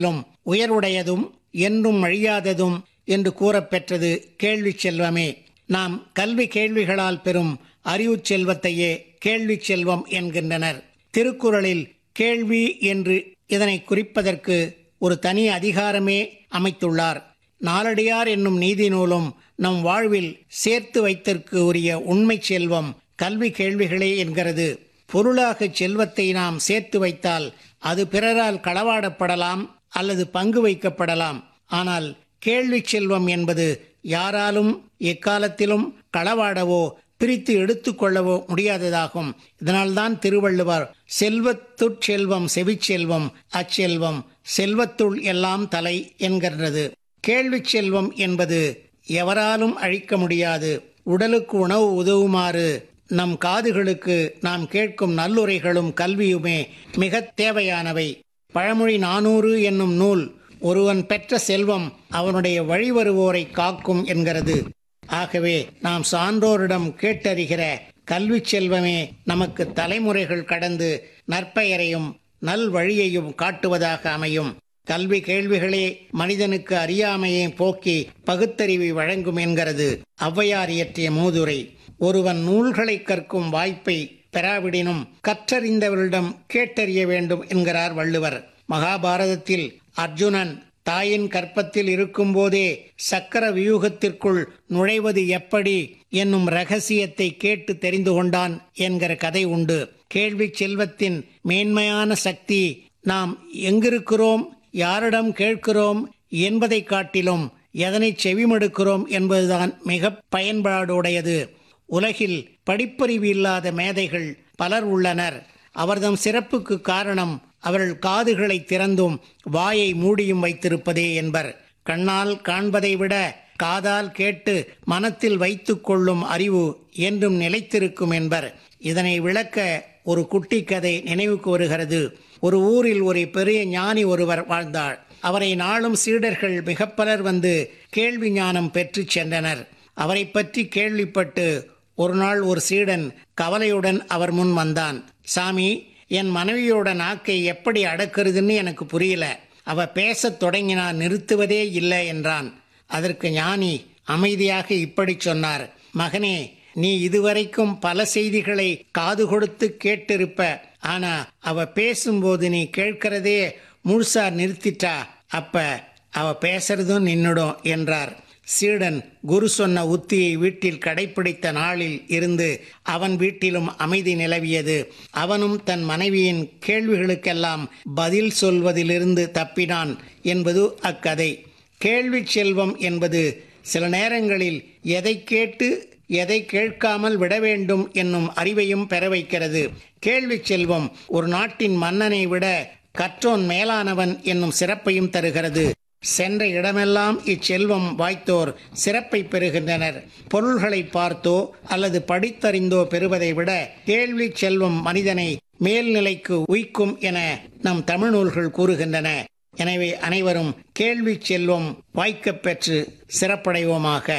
லும் உயர்வுடையதும் என்றும் அழியாததும் என்று கூறப்பெற்றது கேள்விச் செல்வமே நாம் கல்வி கேள்விகளால் பெறும் அறிவுச் செல்வத்தையே கேள்விச் செல்வம் என்கின்றனர் திருக்குறளில் கேள்வி என்று இதனை குறிப்பதற்கு ஒரு தனி அதிகாரமே அமைத்துள்ளார் நாலடியார் என்னும் நீதி நூலும் நம் வாழ்வில் சேர்த்து வைத்திற்கு உரிய உண்மை செல்வம் கல்வி கேள்விகளே என்கிறது பொருளாக செல்வத்தை நாம் சேர்த்து வைத்தால் அது பிறரால் களவாடப்படலாம் அல்லது பங்கு வைக்கப்படலாம் ஆனால் கேள்வி செல்வம் என்பது யாராலும் எக்காலத்திலும் களவாடவோ பிரித்து எடுத்துக்கொள்ளவோ முடியாததாகும் இதனால்தான் திருவள்ளுவர் செல்வத்துட் செல்வம் செவிச்செல்வம் அச்செல்வம் செல்வத்துள் எல்லாம் தலை என்கின்றது கேள்வி செல்வம் என்பது எவராலும் அழிக்க முடியாது உடலுக்கு உணவு உதவுமாறு நம் காதுகளுக்கு நாம் கேட்கும் நல்லுரைகளும் கல்வியுமே மிக தேவையானவை பழமொழி நானூறு என்னும் நூல் ஒருவன் பெற்ற செல்வம் அவனுடைய வழிவருவோரை காக்கும் என்கிறது ஆகவே நாம் சான்றோரிடம் கேட்டறிகிற கல்வி செல்வமே நமக்கு தலைமுறைகள் கடந்து நற்பெயரையும் நல் வழியையும் காட்டுவதாக அமையும் கல்வி கேள்விகளே மனிதனுக்கு அறியாமையை போக்கி பகுத்தறிவை வழங்கும் என்கிறது ஔவையார் இயற்றிய மூதுரை ஒருவன் நூல்களை கற்கும் வாய்ப்பை பெறாவிடினும் கற்றறிந்தவரிடம் கேட்டறிய வேண்டும் என்கிறார் வள்ளுவர் மகாபாரதத்தில் அர்ஜுனன் தாயின் கற்பத்தில் இருக்கும்போதே சக்கர வியூகத்திற்குள் நுழைவது எப்படி என்னும் ரகசியத்தை கேட்டு தெரிந்து கொண்டான் என்கிற கதை உண்டு கேள்வி செல்வத்தின் மேன்மையான சக்தி நாம் எங்கிருக்கிறோம் யாரிடம் கேட்கிறோம் என்பதை காட்டிலும் எதனை செவிமடுக்கிறோம் என்பதுதான் மிக பயன்பாடுடையது உலகில் படிப்பறிவு இல்லாத மேதைகள் பலர் உள்ளனர் அவர்தம் சிறப்புக்கு காரணம் அவர்கள் காதுகளை திறந்தும் வாயை மூடியும் வைத்திருப்பதே என்பர் கண்ணால் காண்பதை விட காதால் கேட்டு மனத்தில் வைத்துக் கொள்ளும் அறிவு என்றும் நிலைத்திருக்கும் என்பர் இதனை விளக்க ஒரு குட்டி கதை நினைவுக்கு வருகிறது ஒரு ஊரில் ஒரு பெரிய ஞானி ஒருவர் வாழ்ந்தார் அவரை நாளும் சீடர்கள் மிக பலர் வந்து கேள்வி ஞானம் பெற்று சென்றனர் அவரை பற்றி கேள்விப்பட்டு ஒரு நாள் ஒரு சீடன் கவலையுடன் அவர் முன் வந்தான் சாமி என் மனைவியோட நாக்கை எப்படி அடக்கிறதுன்னு எனக்கு புரியல அவ பேசத் தொடங்கினா நிறுத்துவதே இல்லை என்றான் அதற்கு ஞானி அமைதியாக இப்படி சொன்னார் மகனே நீ இதுவரைக்கும் பல செய்திகளை காது கொடுத்து கேட்டிருப்ப ஆனா அவ பேசும்போது நீ கேட்கிறதே முழுசா நிறுத்திட்டா அப்ப அவ பேசுறதும் நின்னுடும் என்றார் சீடன் குரு சொன்ன உத்தியை வீட்டில் கடைபிடித்த நாளில் இருந்து அவன் வீட்டிலும் அமைதி நிலவியது அவனும் தன் மனைவியின் கேள்விகளுக்கெல்லாம் பதில் சொல்வதிலிருந்து தப்பினான் என்பது அக்கதை கேள்வி செல்வம் என்பது சில நேரங்களில் எதை கேட்டு எதை கேட்காமல் விட வேண்டும் என்னும் அறிவையும் பெற வைக்கிறது கேள்வி செல்வம் ஒரு நாட்டின் மன்னனை விட கற்றோன் மேலானவன் என்னும் சிறப்பையும் தருகிறது சென்ற இடமெல்லாம் இச்செல்வம் வாய்த்தோர் சிறப்பை பெறுகின்றனர் பொருள்களை பார்த்தோ அல்லது படித்தறிந்தோ பெறுவதை விட கேள்வி செல்வம் மனிதனை மேல்நிலைக்கு உய்க்கும் என நம் தமிழ் நூல்கள் கூறுகின்றன எனவே அனைவரும் கேள்வி செல்வம் வாய்க்கப் பெற்று சிறப்படைவோமாக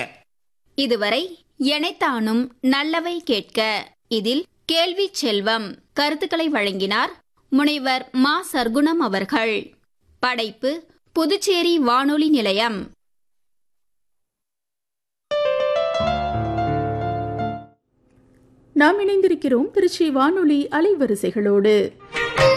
இதுவரை எனைத்தானும் நல்லவை கேட்க இதில் கேள்வி செல்வம் கருத்துக்களை வழங்கினார் முனைவர் மா சர்க்குணம் அவர்கள் படைப்பு புதுச்சேரி வானொலி நிலையம் நாம் இணைந்திருக்கிறோம் திருச்சி வானொலி அலைவரிசைகளோடு